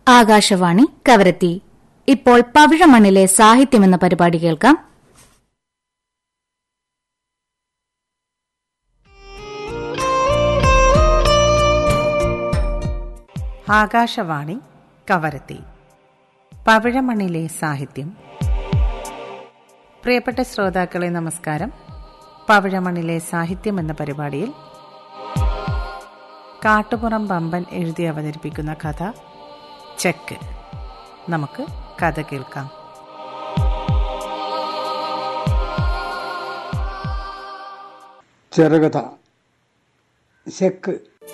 ആകാശവാണി കവരത്തി ഇപ്പോൾ പവിഴമണ്ണിലെ സാഹിത്യം എന്ന പരിപാടി കേൾക്കാം ആകാശവാണി കവരത്തി പവിഴമണ്ണിലെ സാഹിത്യം പ്രിയപ്പെട്ട ശ്രോതാക്കളെ നമസ്കാരം പവിഴമണ്ണിലെ സാഹിത്യം എന്ന പരിപാടിയിൽ കാട്ടുപുറം പമ്പൻ എഴുതി അവതരിപ്പിക്കുന്ന കഥ ചെക്ക് നമുക്ക് കഥ കേൾക്കാം ചെറുകഥ ചെക്ക്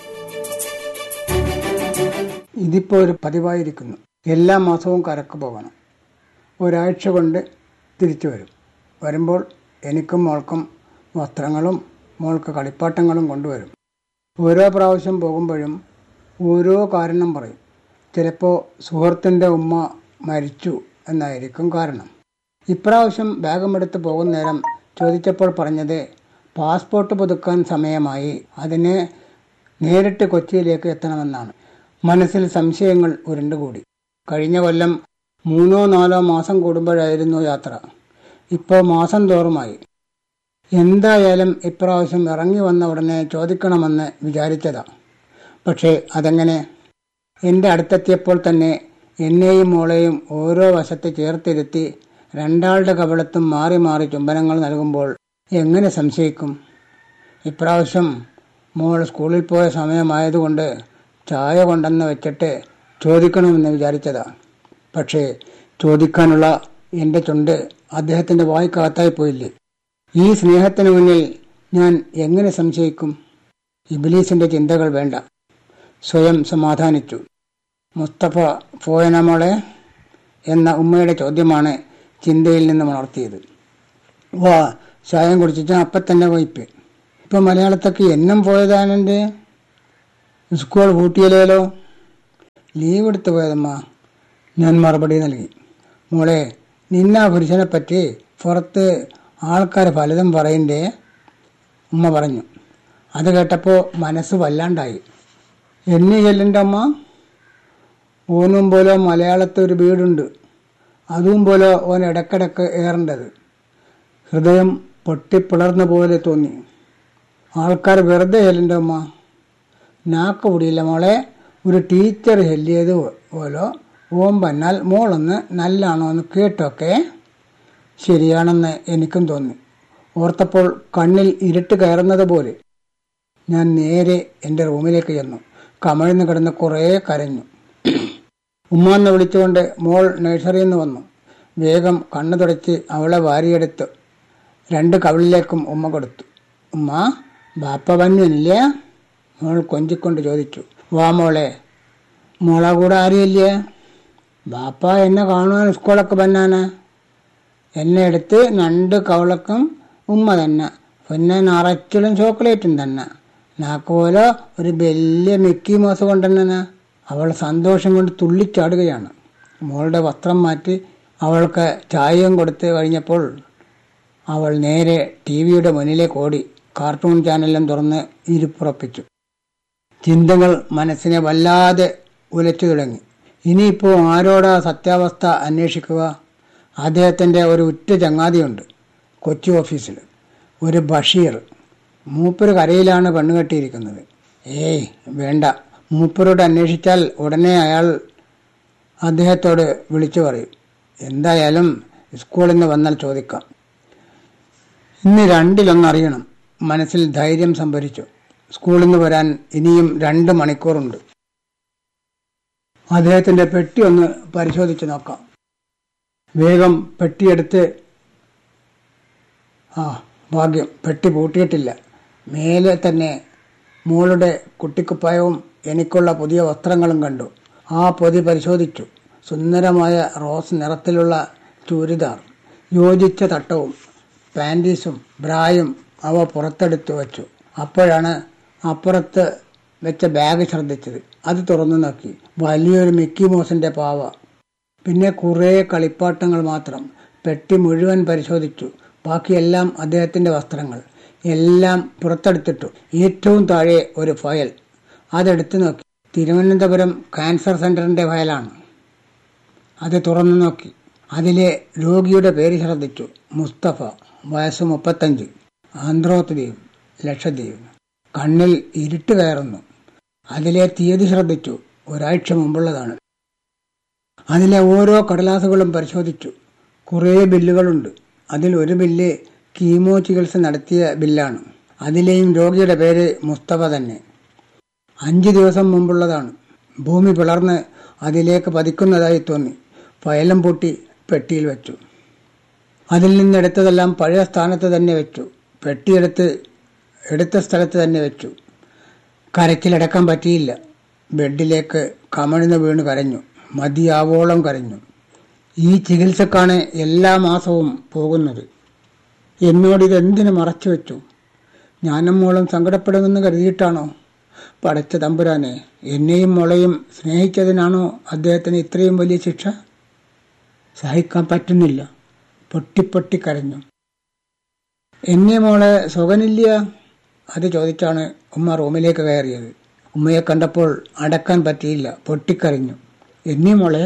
ഇതിപ്പോൾ ഒരു പതിവായിരിക്കുന്നു എല്ലാ മാസവും കരക്ക് പോകണം ഒരാഴ്ച കൊണ്ട് തിരിച്ചു വരും വരുമ്പോൾ എനിക്കും മോൾക്കും വസ്ത്രങ്ങളും മോൾക്ക് കളിപ്പാട്ടങ്ങളും കൊണ്ടുവരും ഓരോ പ്രാവശ്യം പോകുമ്പോഴും ഓരോ കാരണം പറയും ചിലപ്പോൾ സുഹൃത്തിൻ്റെ ഉമ്മ മരിച്ചു എന്നായിരിക്കും കാരണം ഇപ്രാവശ്യം ബാഗുമെടുത്ത് പോകുന്ന നേരം ചോദിച്ചപ്പോൾ പറഞ്ഞത് പാസ്പോർട്ട് പുതുക്കാൻ സമയമായി അതിന് നേരിട്ട് കൊച്ചിയിലേക്ക് എത്തണമെന്നാണ് മനസ്സിൽ സംശയങ്ങൾ ഉരുണ്ടുകൂടി കഴിഞ്ഞ കൊല്ലം മൂന്നോ നാലോ മാസം കൂടുമ്പോഴായിരുന്നു യാത്ര ഇപ്പോൾ മാസം തോറുമായി എന്തായാലും ഇപ്രാവശ്യം ഇറങ്ങി വന്ന ഉടനെ ചോദിക്കണമെന്ന് വിചാരിച്ചതാ പക്ഷേ അതെങ്ങനെ എൻ്റെ അടുത്തെത്തിയപ്പോൾ തന്നെ എന്നെയും മോളെയും ഓരോ വശത്ത് ചേർത്തിരുത്തി രണ്ടാളുടെ കവളത്തും മാറി മാറി ചുംബനങ്ങൾ നൽകുമ്പോൾ എങ്ങനെ സംശയിക്കും ഇപ്രാവശ്യം മോൾ സ്കൂളിൽ പോയ സമയമായതുകൊണ്ട് ചായ കൊണ്ടെന്ന് വെച്ചിട്ട് ചോദിക്കണമെന്ന് വിചാരിച്ചതാ പക്ഷേ ചോദിക്കാനുള്ള എൻ്റെ ചുണ്ട് അദ്ദേഹത്തിൻ്റെ വായിക്കകത്തായി പോയില്ലേ ഈ സ്നേഹത്തിന് മുന്നിൽ ഞാൻ എങ്ങനെ സംശയിക്കും ഇബിലീസിന്റെ ചിന്തകൾ വേണ്ട സ്വയം സമാധാനിച്ചു മുസ്തഫ പോയന മോളെ എന്ന ഉമ്മയുടെ ചോദ്യമാണ് ചിന്തയിൽ നിന്ന് ഉണർത്തിയത് വാ ചായം കുടിച്ചിട്ട് അപ്പം തന്നെ വയ്പ് ഇപ്പൊ മലയാളത്തൊക്കെ എന്നും പോയതാണെൻ്റെ സ്കൂൾ പൂട്ടിയല്ലോ ലീവ് എടുത്തു പോയതമ്മ ഞാൻ മറുപടി നൽകി മോളെ നിന്ന പുരുഷനെ പറ്റി പുറത്ത് ആൾക്കാർ പലതും പറയണ്ടേ ഉമ്മ പറഞ്ഞു അത് കേട്ടപ്പോൾ മനസ്സ് വല്ലാണ്ടായി എന്നെ ചെല്ലിൻ്റെ അമ്മ ഓനും പോലെ മലയാളത്തെ ഒരു വീടുണ്ട് അതും പോലെ ഓൻ ഇടക്കിടക്ക് ഏറേണ്ടത് ഹൃദയം പൊട്ടിപ്പിളർന്ന പോലെ തോന്നി ആൾക്കാർ വെറുതെ ചെല്ലിൻ്റെ അമ്മ നാക്ക് പൊടിയില്ല മോളെ ഒരു ടീച്ചർ ചെല്ലിയത് പോലോ ഓം പറഞ്ഞാൽ മോളൊന്ന് നല്ലാണോ എന്ന് കേട്ടൊക്കെ ശരിയാണെന്ന് എനിക്കും തോന്നി ഓർത്തപ്പോൾ കണ്ണിൽ ഇരുട്ട് കയറുന്നത് പോലെ ഞാൻ നേരെ എൻ്റെ റൂമിലേക്ക് ചെന്നു കമഴ്ന്ന് കിടന്ന് കുറേ കരഞ്ഞു ഉമ്മ എന്ന് വിളിച്ചുകൊണ്ട് മോൾ നഴ്സറിയിൽ നിന്ന് വന്നു വേഗം കണ്ണു തുടച്ച് അവളെ വാരിയെടുത്ത് രണ്ട് കവിളിലേക്കും ഉമ്മ കൊടുത്തു ഉമ്മ ബാപ്പ വന്നില്ലേ മോൾ കൊഞ്ചിക്കൊണ്ട് ചോദിച്ചു വാ മോളെ മോളെ കൂടെ ആരുമില്ലേ ബാപ്പ എന്നെ കാണുവാൻ സ്കൂളൊക്കെ വന്നാണ് എന്നെ എടുത്ത് രണ്ട് കവളക്കും ഉമ്മ തന്നെ പിന്നെ നിറച്ചിലും ചോക്ലേറ്റും തന്നെ നാക്ക് പോലെ ഒരു വലിയ മിക്കി മോസ് കൊണ്ടുതന്നെ അവൾ സന്തോഷം കൊണ്ട് തുള്ളിച്ചാടുകയാണ് മോളുടെ വസ്ത്രം മാറ്റി അവൾക്ക് ചായയും കൊടുത്ത് കഴിഞ്ഞപ്പോൾ അവൾ നേരെ ടി വിയുടെ മുന്നിലേക്ക് ഓടി കാർട്ടൂൺ ചാനലും തുറന്ന് ഇരിപ്പുറപ്പിച്ചു ചിന്തകൾ മനസ്സിനെ വല്ലാതെ ഉലച്ചു തുടങ്ങി ഇനിയിപ്പോൾ ആരോടാ സത്യാവസ്ഥ അന്വേഷിക്കുക അദ്ദേഹത്തിൻ്റെ ഒരു ഉറ്റ ചങ്ങാതിയുണ്ട് കൊച്ചി ഓഫീസിൽ ഒരു ബഷീർ മൂപ്പര് കരയിലാണ് പെണ്ണുകെട്ടിയിരിക്കുന്നത് ഏയ് വേണ്ട മൂപ്പരോട് അന്വേഷിച്ചാൽ ഉടനെ അയാൾ അദ്ദേഹത്തോട് വിളിച്ചു പറയും എന്തായാലും സ്കൂളിൽ നിന്ന് വന്നാൽ ചോദിക്കാം ഇന്ന് രണ്ടിലൊന്നറിയണം മനസ്സിൽ ധൈര്യം സംഭരിച്ചു സ്കൂളിൽ നിന്ന് വരാൻ ഇനിയും രണ്ട് മണിക്കൂറുണ്ട് അദ്ദേഹത്തിന്റെ പെട്ടി ഒന്ന് പരിശോധിച്ച് നോക്കാം വേഗം പെട്ടിയെടുത്ത് ആ ഭാഗ്യം പെട്ടി പൂട്ടിയിട്ടില്ല മേലെ തന്നെ മോളുടെ കുട്ടിക്കുപ്പായവും എനിക്കുള്ള പുതിയ വസ്ത്രങ്ങളും കണ്ടു ആ പൊതി പരിശോധിച്ചു സുന്ദരമായ റോസ് നിറത്തിലുള്ള ചൂരിദാർ യോജിച്ച തട്ടവും പാൻറ്റീസും ബ്രായും അവ പുറത്തെടുത്തു വച്ചു അപ്പോഴാണ് അപ്പുറത്ത് വെച്ച ബാഗ് ശ്രദ്ധിച്ചത് അത് തുറന്നു നോക്കി വലിയൊരു മിക്കി മോസിന്റെ പാവ പിന്നെ കുറേ കളിപ്പാട്ടങ്ങൾ മാത്രം പെട്ടി മുഴുവൻ പരിശോധിച്ചു ബാക്കിയെല്ലാം അദ്ദേഹത്തിന്റെ വസ്ത്രങ്ങൾ എല്ലാം പുറത്തെടുത്തിട്ടു ഏറ്റവും താഴെ ഒരു ഫയൽ അതെടുത്തു നോക്കി തിരുവനന്തപുരം ക്യാൻസർ സെന്ററിന്റെ ഫയലാണ് അത് തുറന്നു നോക്കി അതിലെ രോഗിയുടെ പേര് ശ്രദ്ധിച്ചു മുസ്തഫ വയസ്സ് മുപ്പത്തഞ്ച് ആന്ധ്രോത്ത് ദ്വീപ് ലക്ഷദ്വീപ് കണ്ണിൽ ഇരുട്ട് കയറുന്നു അതിലെ തീയതി ശ്രദ്ധിച്ചു ഒരാഴ്ച മുമ്പുള്ളതാണ് അതിലെ ഓരോ കടലാസുകളും പരിശോധിച്ചു കുറേ ബില്ലുകളുണ്ട് അതിൽ ഒരു ബില്ല് കീമോ ചികിത്സ നടത്തിയ ബില്ലാണ് അതിലെയും രോഗിയുടെ പേര് മുസ്തഫ തന്നെ അഞ്ചു ദിവസം മുമ്പുള്ളതാണ് ഭൂമി പിളർന്ന് അതിലേക്ക് പതിക്കുന്നതായി തോന്നി ഫയലം പൂട്ടി പെട്ടിയിൽ വെച്ചു അതിൽ നിന്നെടുത്തതെല്ലാം പഴയ സ്ഥാനത്ത് തന്നെ വെച്ചു പെട്ടിയെടുത്ത് എടുത്ത സ്ഥലത്ത് തന്നെ വെച്ചു കരച്ചിലടക്കാൻ പറ്റിയില്ല ബെഡിലേക്ക് കമഴ്ന്ന് വീണ് കരഞ്ഞു മതിയാവോളം കരഞ്ഞു ഈ ചികിത്സക്കാണ് എല്ലാ മാസവും പോകുന്നത് എന്നോട് ഇതെന്തിനു മറച്ചു വെച്ചു ഞാനും മോളും സങ്കടപ്പെടുമെന്ന് കരുതിയിട്ടാണോ പടച്ച തമ്പുരാനെ എന്നെയും മോളെയും സ്നേഹിച്ചതിനാണോ അദ്ദേഹത്തിന് ഇത്രയും വലിയ ശിക്ഷ സഹിക്കാൻ പറ്റുന്നില്ല പൊട്ടിപ്പൊട്ടി കരഞ്ഞു എന്നെ മോളെ സുഖനില്ല അത് ചോദിച്ചാണ് ഉമ്മ റൂമിലേക്ക് കയറിയത് ഉമ്മയെ കണ്ടപ്പോൾ അടക്കാൻ പറ്റിയില്ല പൊട്ടിക്കരഞ്ഞു എന്നീ മോളെ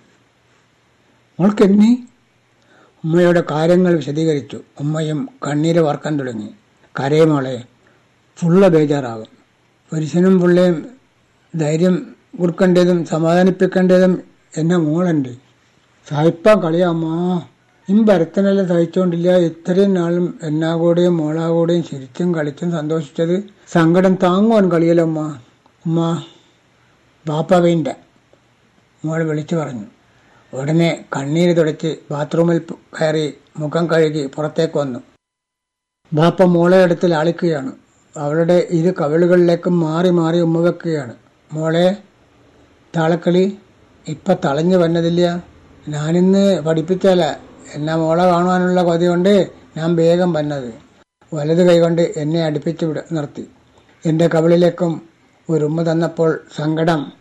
മോൾക്ക് എന്നീ ഉമ്മയുടെ കാര്യങ്ങൾ വിശദീകരിച്ചു ഉമ്മയും കണ്ണീര് വാർക്കാൻ തുടങ്ങി കരയമോളെ ഫുള്ള ബേജാറാകും പുരുഷനും പുള്ളയും ധൈര്യം കൊടുക്കേണ്ടതും സമാധാനിപ്പിക്കേണ്ടതും എന്നെ മോളുണ്ട് സായിപ്പാ കളിയാമ്മാ ഇം ഭരത്തനെല്ലാം സഹിച്ചോണ്ടില്ല ഇത്രയും നാളും എന്നാകൂടെയും മോളാകൂടെയും ശരിച്ചും കളിച്ചും സന്തോഷിച്ചത് സങ്കടം താങ്ങുവാൻ കളിയല്ലോ ഉമ്മ ഉമ്മ ബാപ്പ വേണ്ട മോൾ വിളിച്ചു പറഞ്ഞു ഉടനെ കണ്ണീര് തുടച്ച് ബാത്റൂമിൽ കയറി മുഖം കഴുകി പുറത്തേക്ക് വന്നു ബാപ്പ മോളെ അടുത്ത് ലാളിക്കുകയാണ് അവളുടെ ഇരു കവിളുകളിലേക്കും മാറി മാറി ഉമ്മ വെക്കുകയാണ് മോളെ താളക്കളി ഇപ്പൊ തളഞ്ഞു വന്നതില്ല ഞാനിന്ന് പഠിപ്പിച്ചാല എന്നെ മോളെ കാണുവാനുള്ള കൊതി കൊണ്ട് ഞാൻ വേഗം വന്നത് വലത് കൈകൊണ്ട് എന്നെ അടുപ്പിച്ച് വിട നിർത്തി എന്റെ കവിളിലേക്കും ഒരു ഉമ്മ തന്നപ്പോൾ സങ്കടം